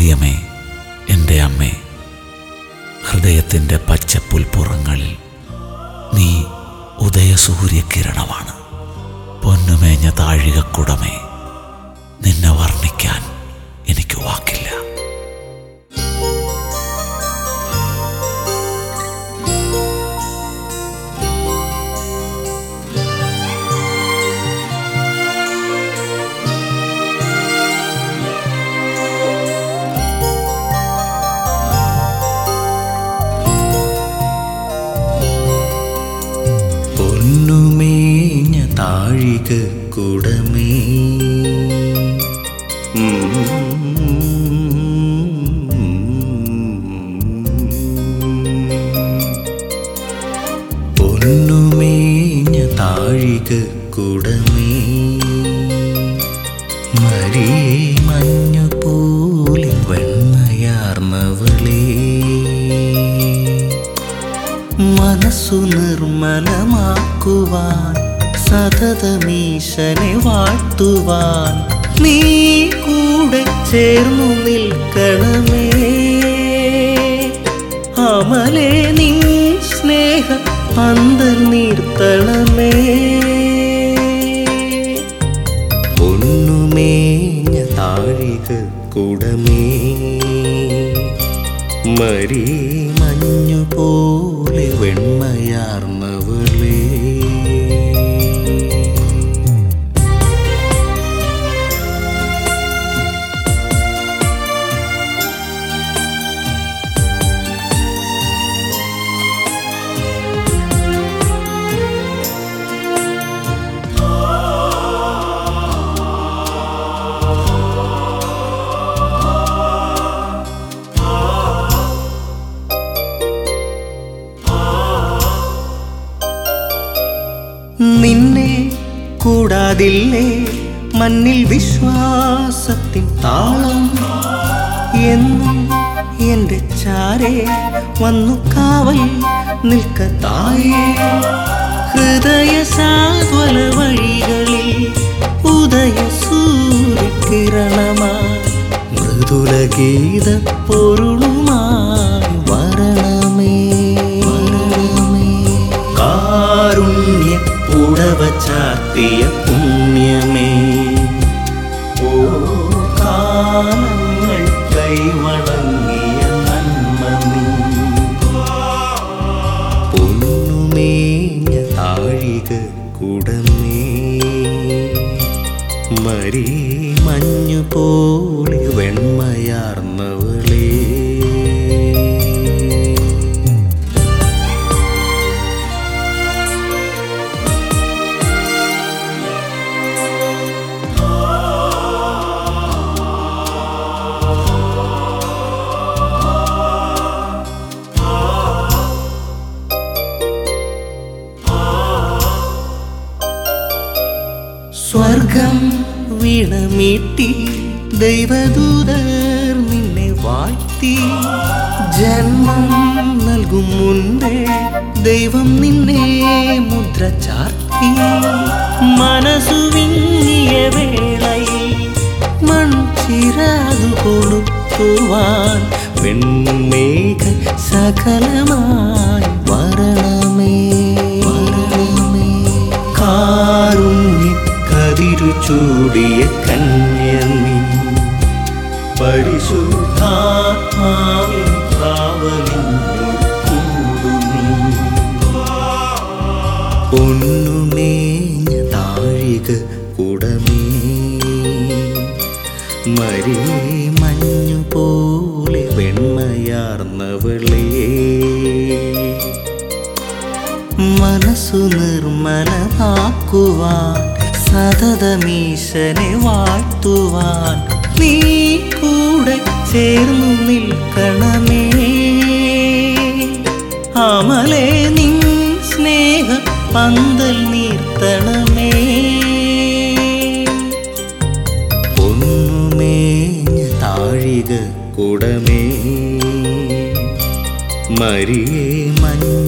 മറിയമേ എൻ്റെ അമ്മേ ഹൃദയത്തിൻ്റെ പച്ചപ്പുൽപ്പുറങ്ങളിൽ നീ ഉദയസൂര്യകിരണമാണ് പൊന്നുമേഞ്ഞ താഴികക്കുടമേ നിന്നെ വർണ്ണിക്കാൻ എനിക്ക് വാക്കില്ല പൊന്നുമേഞ്ഞ താഴിക കുടമേ പൊന്നുമേഞ്ഞ താഴിക കുടമേ മരീ മഞ്ഞു പോലെ വെണ്ണയാർന്നവളേ മനസ്സു നിർമ്മലമാക്കുവാൻ സതതമീശനെ വാഴ്ത്തുവാൻ നീ കൂടെ ചേർന്നു നിൽക്കണമേ അമലേ നിൻ സ്നേഹ പന്തൽ നീർത്തണമേ പൊന്നുമേഞ്ഞ താഴിക കുടമേ മരി മഞ്ഞു പോലെ വെണ്മയാർന്നവളേ നിന്നെ കൂടാതില്ലേ മണ്ണിൽ വിശ്വാസത്തിൻ താളം എന്നും എന്റെ ചാരെ വന്നു കാവൽ നിൽക്കത്തായേ ഹൃദയ സാധ്വല വഴികളിൽ ഉദയ സൂര്യകിരണമാ മൃദുല ഗീത പൊരുളുമായി വരണമേ വരണമേ കാരുണ്യ പുടവ ചാത്തിയ പുണ്യമേ ഓ കാലങ്ങൾ കൈവണങ്ങിയ നന്മ നീ പൊന്നുമേഞ്ഞ താഴിക കുടമേ മരി മഞ്ഞു പോലെ വെണ്മയാർന്നവളേ സ്വർഗം വീണമീട്ടി ദൈവദൂതർ നിന്നെ വാഴ്ത്തി ജന്മം നൽകും മുൻപേ ദൈവം നിന്നെ മുദ്ര ചാർത്തി മനസ്സു വിങ്ങിയ വേളയിൽ മൺചിരാതു കൊളുത്തുവാൻ വെൺമേഘ സകലമായി വരണമേ വരണമേ കാരുണ്യ കതിരു ചൂടിയ കന്യ നീ പരിശുദ്ധാത്മാവിൻ കാവലിഞ്ഞു കൂടുന്നു പൊന്നുമേഞ്ഞ താഴിക കുടമേ മരി മഞ്ഞു പോലെ വെണ്മയാർന്നവളേ മനസ്സു നിർമ്മലമാക്കുവാൻ സതതമീശനെ വാഴ്ത്തുവാൻ നീ കൂടെ ചേർന്നു നിൽക്കണമേ അമലേ നിൻ സ്നേഹ പന്തൽ നീർത്തണമേ പൊന്നുമേഞ്ഞ താഴിക കുടമേ മരിയേ മഞ്ഞ